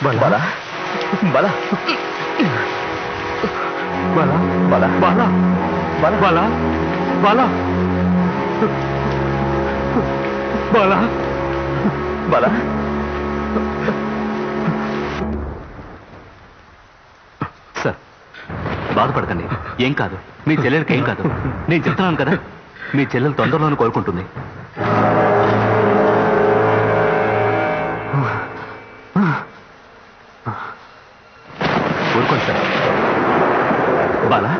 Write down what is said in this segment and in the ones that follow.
బలా బలా బలా బలా బలా బలా బలా బలా బలా బలా సార్ బాధపడకండి ఏం కాదు మీ చెల్లెలకి ఏం కాదు నేను చెప్తున్నాను కదా మీ చెల్లెలు తొందరలోనే కోరుకుంటుంది ఊరుకోండి సార్ బాలా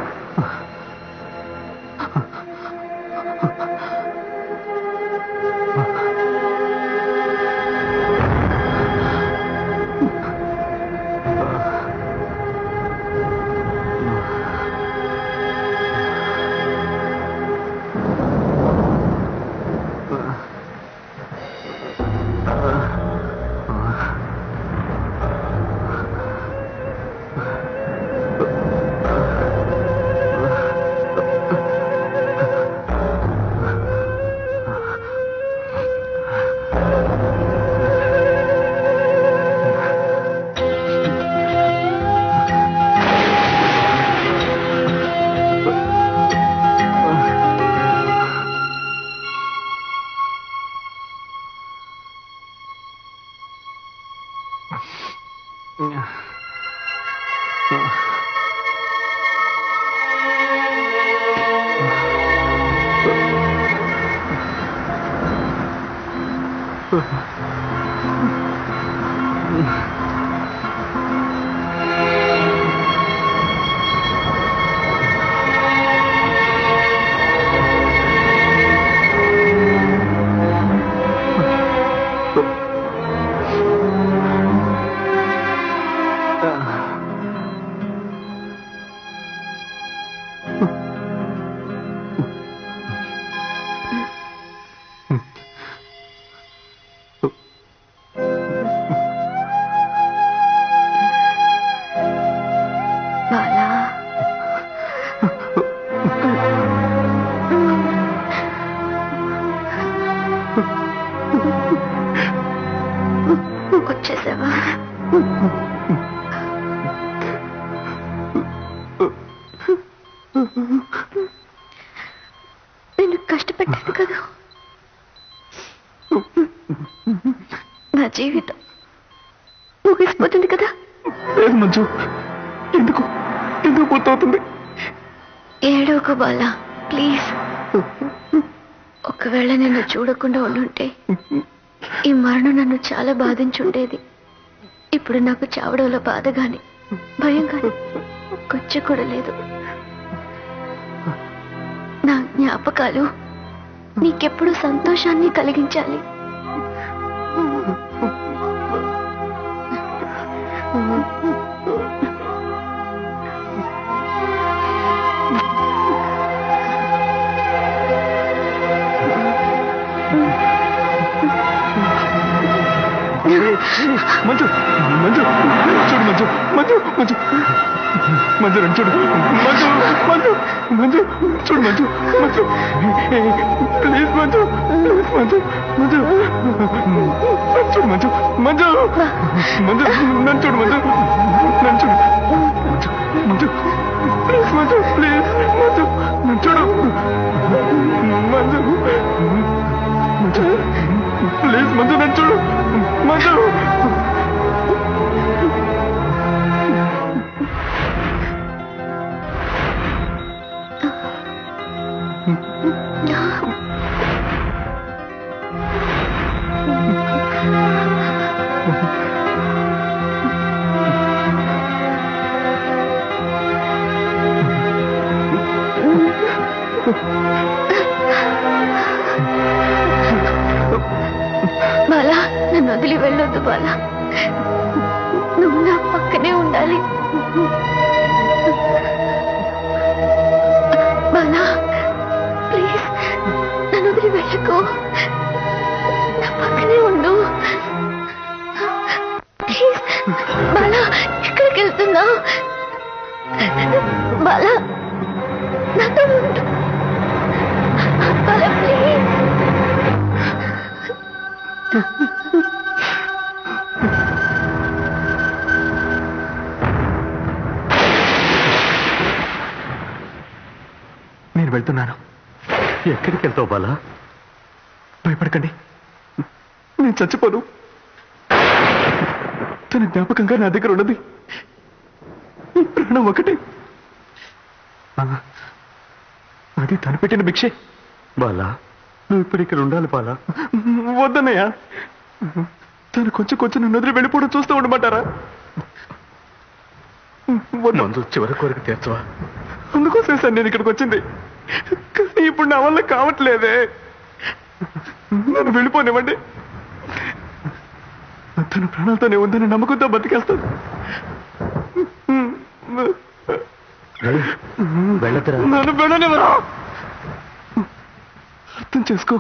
బాలా వచ్చేసావా నేను కష్టపెట్టాను కదా నా జీవితం ముగిసిపోతుంది కదా లేదు మంచు ఎందుకు ఎందుకు పూర్తవుతుంది ఏడవకు బాలా ప్లీజ్ ఒకవేళ నిన్ను చూడకుండా ఉండుంటే ఈ మరణం నన్ను చాలా బాధించుండేది ఇప్పుడు నాకు చావడంలో బాధ గాని భయం గాని కొంచెం కూడా లేదు నా జ్ఞాపకాలు నీకెప్పుడు సంతోషాన్ని కలిగించాలి మంచు మంచు చూడు మంచు మంచు మంచు మంచు రండి చూడు మంచు మంచు మంచు చూడు మంచు మంచు ప్లీజ్ మంచు మంచు మంచు చూడు మంచు మంచు మంచు నన్ను చూడు మంచు నన్ను చూడు మంచు మంచు ప్లీజ్ మంచు ప్లీజ్ మంచు నన్ను చూడు మంచు మంచు ప్లీజ్ మంచు నన్ను చూడు మంచు బాలా నన్ను వదిలి వెళ్ళొద్దు బాలా నువ్వు నా పక్కనే ఉండాలి బాలా ప్లీజ్ నన్ను వదిలి వెళ్ళకు నా పక్కనే ఉండు ప్లీజ్ బాలా ఎక్కడికి వెళ్తున్నావు బాలా నాతో ఉండు బాలా ప్లీజ్ వెళ్తున్నాను ఎక్కడికి వెళ్తావు బాలా భయపడకండి నేను చచ్చిపోను తన జ్ఞాపకంగా నా దగ్గర ఉన్నది ఈ ప్రాణం ఒకటి ఆ, అది తను పెట్టిన భిక్షే బాలా నువ్వు ఇప్పుడు ఇక్కడ ఉండాలి బాలా వద్దన్నయ్యా తను కొంచెం కొంచెం నన్ను వదిలి వెళ్ళిపోవడం చూస్తూ ఉండమంటారా వద్దు మందు చివరి కోరిక తీర్చవా అందుకోసం సార్ నేను ఇక్కడికి వచ్చింది కానీ ఇప్పుడు నా వల్ల కావట్లేదే నన్ను వెళ్ళిపోనివ్వండి తన ప్రాణాలతోనే ఉందని నమ్మకంతో బతికేస్తాను వెళ్ళదురా నన్ను వెళ్ళనివ్వరా అర్థం చేసుకో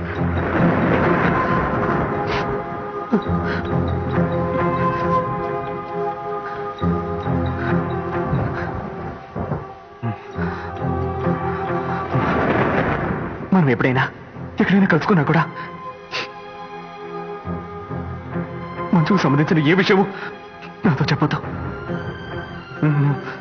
మనం ఎప్పుడైనా ఎక్కడైనా కలుసుకున్నా కూడా మంచుకు సంబంధించిన ఏ విషయము నాతో చెప్పొద్దు